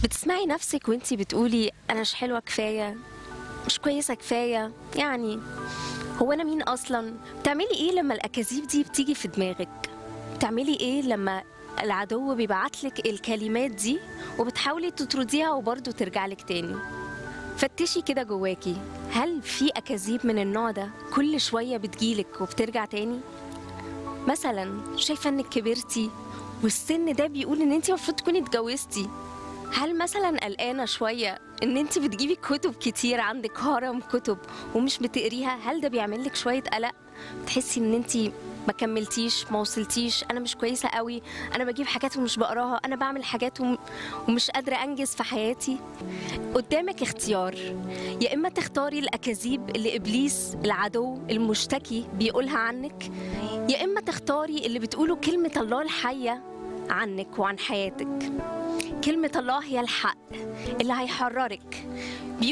بتسمعي نفسك وانتي بتقولي انا مش حلوه كفايه مش كويسه كفايه يعني هو انا مين اصلا بتعملي ايه لما الاكاذيب دي بتيجي في دماغك بتعملي ايه لما العدو بيبعتلك الكلمات دي وبتحاولي تطرديها وبرضه ترجع لك تاني فتشي كده جواكي هل في اكاذيب من النوع ده كل شويه بتجيلك وبترجع تاني مثلا شايفه انك كبرتي والسن ده بيقول ان انت المفروض تكوني اتجوزتي هل مثلا قلقانه شويه ان انت بتجيبي كتب كتير عندك هرم كتب ومش بتقريها هل ده بيعمل لك شويه قلق تحسي ان انت ما كملتيش ما وصلتيش انا مش كويسه قوي انا بجيب حاجات ومش بقراها انا بعمل حاجات وم... ومش قادره انجز في حياتي قدامك اختيار يا اما تختاري الاكاذيب اللي ابليس العدو المشتكي بيقولها عنك يا اما تختاري اللي بتقوله كلمه الله الحيه عنك وعن حياتك كلمه الله هي الحق اللي هيحررك